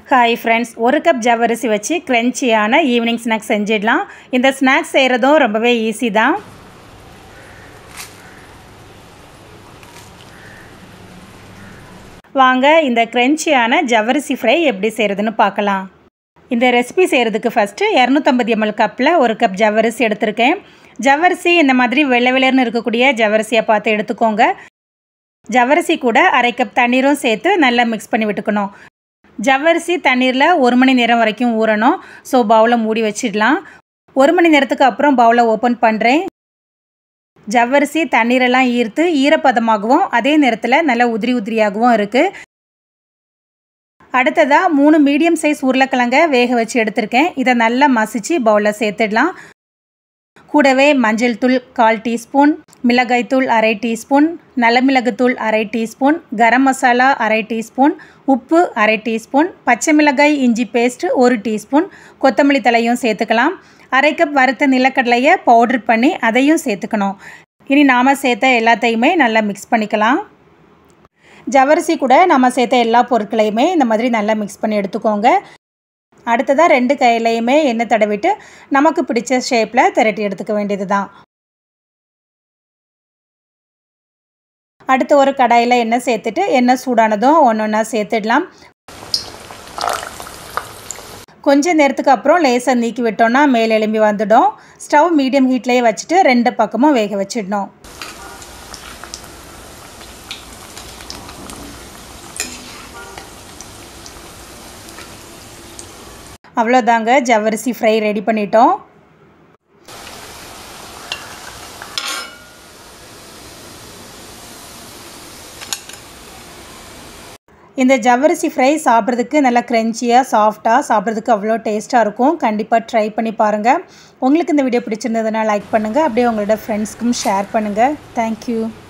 hi friends ஒரு cup ஜவ்வரிசி வச்சு க்ரன்ச்சியான ஈவினிங் ஸ்நாக்ஸ் செஞ்சிடலாம் இந்த ஸ்நாக்ஸ் செய்கிறதும் ரொம்பவே ஈஸி தான் வாங்க இந்த க்ரன்ச்சியான ஜவ்வரிசி ஃப்ரை எப்படி செய்கிறதுன்னு பார்க்கலாம் இந்த ரெசிபி செய்கிறதுக்கு ஃபஸ்ட்டு இரநூத்தம்பது எம்எல் கப்பில் ஒரு கப் ஜவ்வரிசி எடுத்திருக்கேன் ஜவ்வரிசி இந்த மாதிரி வெள்ளை வெள்ளர்னு இருக்கக்கூடிய ஜவ்வரிசியை பார்த்து எடுத்துக்கோங்க ஜவ்வரிசி கூட அரை கப் தண்ணீரும் சேர்த்து நல்லா மிக்ஸ் பண்ணி விட்டுக்கணும் ஜவ்வரிசி தண்ணீரில் ஒரு மணி நேரம் வரைக்கும் ஊறணும் ஸோ பவுலை மூடி வச்சிடலாம் ஒரு மணி நேரத்துக்கு அப்புறம் பவுலை ஓப்பன் பண்ணுறேன் ஜவ்வரிசி தண்ணீரெல்லாம் ஈர்த்து ஈரப்பதமாகவும் அதே நேரத்தில் நல்லா உதிரி உதிரியாகவும் இருக்குது அடுத்ததாக மூணு மீடியம் சைஸ் உருளைக்கிழங்க வேக வச்சு எடுத்திருக்கேன் இதை நல்லா மசிச்சு பவுலில் சேர்த்துடலாம் கூடவே மஞ்சள் தூள் கால் டீஸ்பூன் மிளகாய்த்தூள் அரை டீஸ்பூன் நலமிளகுத்தூள் அரை டீஸ்பூன் கரம் மசாலா அரை டீஸ்பூன் உப்பு அரை டீஸ்பூன் பச்சை மிளகாய் இஞ்சி பேஸ்ட் ஒரு டீஸ்பூன் கொத்தமல்லி தலையும் சேர்த்துக்கலாம் அரை கப் வறுத்த நிலக்கடலையை பவுட்ரு பண்ணி அதையும் சேர்த்துக்கணும் இனி நாம் சேர்த்த எல்லாத்தையுமே நல்லா மிக்ஸ் பண்ணிக்கலாம் ஜவரிசி கூட நம்ம சேர்த்த எல்லா பொருட்களையுமே இந்த மாதிரி நல்லா மிக்ஸ் பண்ணி எடுத்துக்கோங்க அடுத்ததாக ரெண்டு கையிலையுமே எண்ணெய் தடவிட்டு நமக்கு பிடிச்ச ஷேப்பில் திரட்டி எடுத்துக்க வேண்டியது தான் அடுத்து ஒரு கடாயில் எண்ணெய் சேர்த்துட்டு எண்ணெய் சூடானதும் ஒன்று ஒன்றா சேர்த்துடலாம் கொஞ்ச நேரத்துக்கு அப்புறம் லேசாக நீக்கி விட்டோன்னா மேல் எலும்பி வந்துடும் ஸ்டவ் மீடியம் ஹீட்லேயே வச்சுட்டு ரெண்டு பக்கமும் வேக வச்சிடணும் அவ்வளோதாங்க ஜவ்வரிசி ஃப்ரை ரெடி பண்ணிட்டோம் இந்த ஜவ்வரிசி ஃப்ரை சாப்பிட்றதுக்கு நல்லா க்ரன்ச்சியாக சாஃப்டாக சாப்பிட்றதுக்கு அவ்வளோ டேஸ்ட்டாக இருக்கும் கண்டிப்பாக ட்ரை பண்ணி பாருங்கள் உங்களுக்கு இந்த வீடியோ பிடிச்சிருந்ததுன்னா லைக் பண்ணுங்கள் அப்படியே உங்களோட ஃப்ரெண்ட்ஸ்க்கும் ஷேர் பண்ணுங்கள் தேங்க்யூ